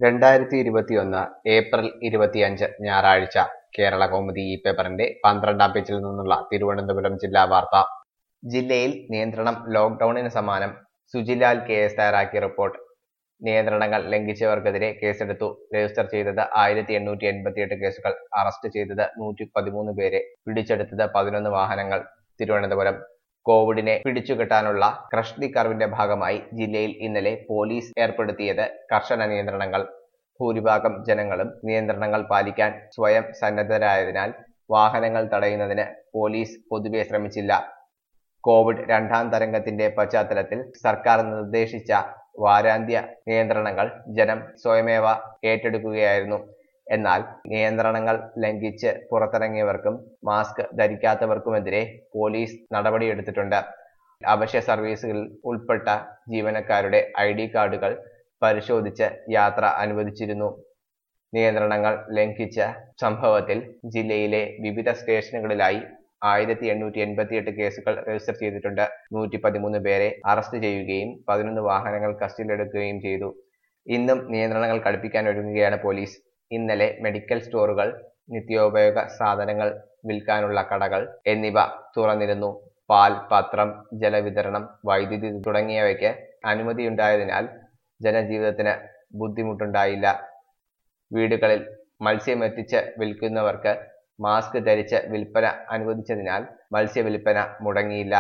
രണ്ടായിരത്തി ഇരുപത്തിയൊന്ന് ഏപ്രിൽ ഇരുപത്തിയഞ്ച് ഞായറാഴ്ച കേരള കൗമുദി ഈ പേപ്പറിന്റെ പന്ത്രണ്ടാം പേജിൽ നിന്നുള്ള തിരുവനന്തപുരം ജില്ലാ വാർത്ത ജില്ലയിൽ നിയന്ത്രണം ലോക്ഡൌണിന് സമാനം സുജിലാൽ കെ എസ് തയ്യാറാക്കിയ റിപ്പോർട്ട് നിയന്ത്രണങ്ങൾ ലംഘിച്ചവർക്കെതിരെ കേസെടുത്തു രജിസ്റ്റർ ചെയ്തത് ആയിരത്തി എണ്ണൂറ്റി എൺപത്തിയെട്ട് കേസുകൾ അറസ്റ്റ് ചെയ്തത് നൂറ്റി പതിമൂന്ന് പേരെ പിടിച്ചെടുത്തത് പതിനൊന്ന് വാഹനങ്ങൾ തിരുവനന്തപുരം കോവിഡിനെ പിടിച്ചുകെട്ടാനുള്ള ക്രഷ് ദി കർവിന്റെ ഭാഗമായി ജില്ലയിൽ ഇന്നലെ പോലീസ് ഏർപ്പെടുത്തിയത് കർശന നിയന്ത്രണങ്ങൾ ഭൂരിഭാഗം ജനങ്ങളും നിയന്ത്രണങ്ങൾ പാലിക്കാൻ സ്വയം സന്നദ്ധരായതിനാൽ വാഹനങ്ങൾ തടയുന്നതിന് പോലീസ് പൊതുവെ ശ്രമിച്ചില്ല കോവിഡ് രണ്ടാം തരംഗത്തിന്റെ പശ്ചാത്തലത്തിൽ സർക്കാർ നിർദ്ദേശിച്ച വാരാന്ത്യ നിയന്ത്രണങ്ങൾ ജനം സ്വയമേവ ഏറ്റെടുക്കുകയായിരുന്നു എന്നാൽ നിയന്ത്രണങ്ങൾ ലംഘിച്ച് പുറത്തിറങ്ങിയവർക്കും മാസ്ക് ധരിക്കാത്തവർക്കുമെതിരെ പോലീസ് നടപടിയെടുത്തിട്ടുണ്ട് അവശ്യ സർവീസുകളിൽ ഉൾപ്പെട്ട ജീവനക്കാരുടെ ഐ ഡി കാർഡുകൾ പരിശോധിച്ച് യാത്ര അനുവദിച്ചിരുന്നു നിയന്ത്രണങ്ങൾ ലംഘിച്ച സംഭവത്തിൽ ജില്ലയിലെ വിവിധ സ്റ്റേഷനുകളിലായി ആയിരത്തി എണ്ണൂറ്റി എൺപത്തിയെട്ട് കേസുകൾ രജിസ്റ്റർ ചെയ്തിട്ടുണ്ട് നൂറ്റി പതിമൂന്ന് പേരെ അറസ്റ്റ് ചെയ്യുകയും പതിനൊന്ന് വാഹനങ്ങൾ കസ്റ്റഡിയിലെടുക്കുകയും ചെയ്തു ഇന്നും നിയന്ത്രണങ്ങൾ കടുപ്പിക്കാൻ ഒരുങ്ങുകയാണ് പോലീസ് ഇന്നലെ മെഡിക്കൽ സ്റ്റോറുകൾ നിത്യോപയോഗ സാധനങ്ങൾ വിൽക്കാനുള്ള കടകൾ എന്നിവ തുറന്നിരുന്നു പാൽ പത്രം ജലവിതരണം വൈദ്യുതി തുടങ്ങിയവയ്ക്ക് അനുമതിയുണ്ടായതിനാൽ ജനജീവിതത്തിന് ബുദ്ധിമുട്ടുണ്ടായില്ല വീടുകളിൽ മത്സ്യം എത്തിച്ച് വിൽക്കുന്നവർക്ക് മാസ്ക് ധരിച്ച് വിൽപ്പന അനുവദിച്ചതിനാൽ മത്സ്യവിൽപ്പന മുടങ്ങിയില്ല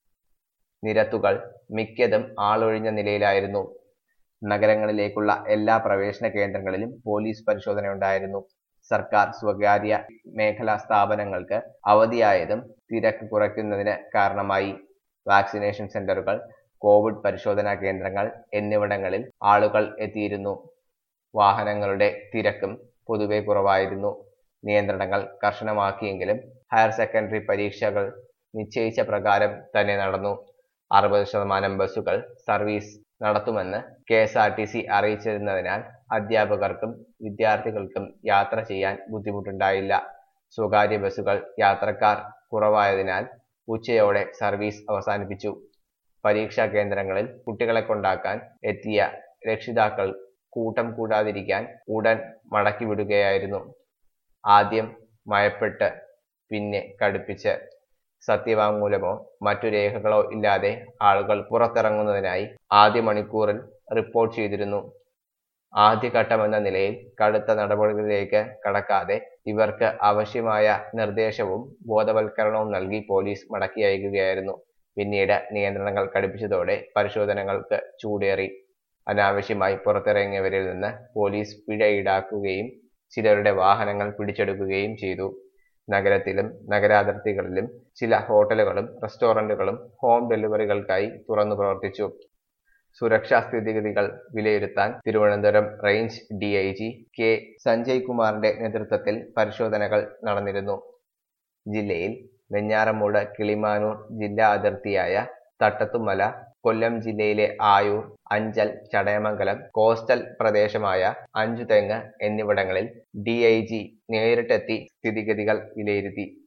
നിരത്തുകൾ മിക്കതും ആളൊഴിഞ്ഞ നിലയിലായിരുന്നു നഗരങ്ങളിലേക്കുള്ള എല്ലാ പ്രവേശന കേന്ദ്രങ്ങളിലും പോലീസ് പരിശോധനയുണ്ടായിരുന്നു സർക്കാർ സ്വകാര്യ മേഖലാ സ്ഥാപനങ്ങൾക്ക് അവധിയായതും തിരക്ക് കുറയ്ക്കുന്നതിന് കാരണമായി വാക്സിനേഷൻ സെന്ററുകൾ കോവിഡ് പരിശോധനാ കേന്ദ്രങ്ങൾ എന്നിവിടങ്ങളിൽ ആളുകൾ എത്തിയിരുന്നു വാഹനങ്ങളുടെ തിരക്കും പൊതുവെ കുറവായിരുന്നു നിയന്ത്രണങ്ങൾ കർശനമാക്കിയെങ്കിലും ഹയർ സെക്കൻഡറി പരീക്ഷകൾ നിശ്ചയിച്ച പ്രകാരം തന്നെ നടന്നു അറുപത് ശതമാനം ബസ്സുകൾ സർവീസ് നടത്തുമെന്ന് K S R T C അറിയിച്ചിരുന്നതിനാൽ അധ്യാപകർക്കും വിദ്യാർത്ഥികൾക്കും യാത്ര ചെയ്യാൻ ബുദ്ധിമുട്ടുണ്ടായില്ല സ്വകാര്യ ബസ്സുകൾ യാത്രക്കാർ കുറവായതിനാൽ ഉച്ചയോടെ സർവീസ് അവസാനിപ്പിച്ചു പരീക്ഷാ കേന്ദ്രങ്ങളിൽ കുട്ടികളെ കൊണ്ടാക്കാൻ എത്തിയ രക്ഷിതാക്കൾ കൂട്ടം കൂടാതിരിക്കാൻ ഉടൻ മടക്കി വിടുകയായിരുന്നു ആദ്യം മയപ്പെട്ട് പിന്നെ കടുപ്പിച്ച് സത്യവാങ്മൂലമോ മറ്റു രേഖകളോ ഇല്ലാതെ ആളുകൾ പുറത്തിറങ്ങുന്നതിനായി ആദ്യ മണിക്കൂറിൽ റിപ്പോർട്ട് ചെയ്തിരുന്നു ആദ്യഘട്ടമെന്ന നിലയിൽ കടുത്ത നടപടികളിലേക്ക് കടക്കാതെ ഇവർക്ക് ആവശ്യമായ നിർദ്ദേശവും ബോധവൽക്കരണവും നൽകി പോലീസ് മടക്കി അയക്കുകയായിരുന്നു പിന്നീട് നിയന്ത്രണങ്ങൾ കടുപ്പിച്ചതോടെ പരിശോധനകൾക്ക് ചൂടേറി അനാവശ്യമായി പുറത്തിറങ്ങിയവരിൽ നിന്ന് പോലീസ് പിഴ ഈടാക്കുകയും ചിലരുടെ വാഹനങ്ങൾ പിടിച്ചെടുക്കുകയും ചെയ്തു നഗരത്തിലും നഗരാതിർത്തികളിലും ചില ഹോട്ടലുകളും റെസ്റ്റോറന്റുകളും ഹോം ഡെലിവറികൾക്കായി തുറന്നു പ്രവർത്തിച്ചു സുരക്ഷാ സ്ഥിതിഗതികൾ വിലയിരുത്താൻ Thiruvananthapuram range D I G K Sanjay കുമാറിന്റെ നേതൃത്വത്തിൽ പരിശോധനകൾ നടന്നിരുന്നു ജില്ലയിൽ വെഞ്ഞാറമൂട് കിളിമാനൂർ ജില്ലാ അതിർത്തിയായ തട്ടത്തുമല കൊല്ലം ജില്ലയിലെ ആയൂർ അഞ്ചൽ ചടയമംഗലം കോസ്റ്റൽ പ്രദേശമായ അഞ്ചുതെങ്ങ് എന്നിവിടങ്ങളിൽ ഡി ഐ ജി നേരിട്ടെത്തി സ്ഥിതിഗതികൾ വിലയിരുത്തി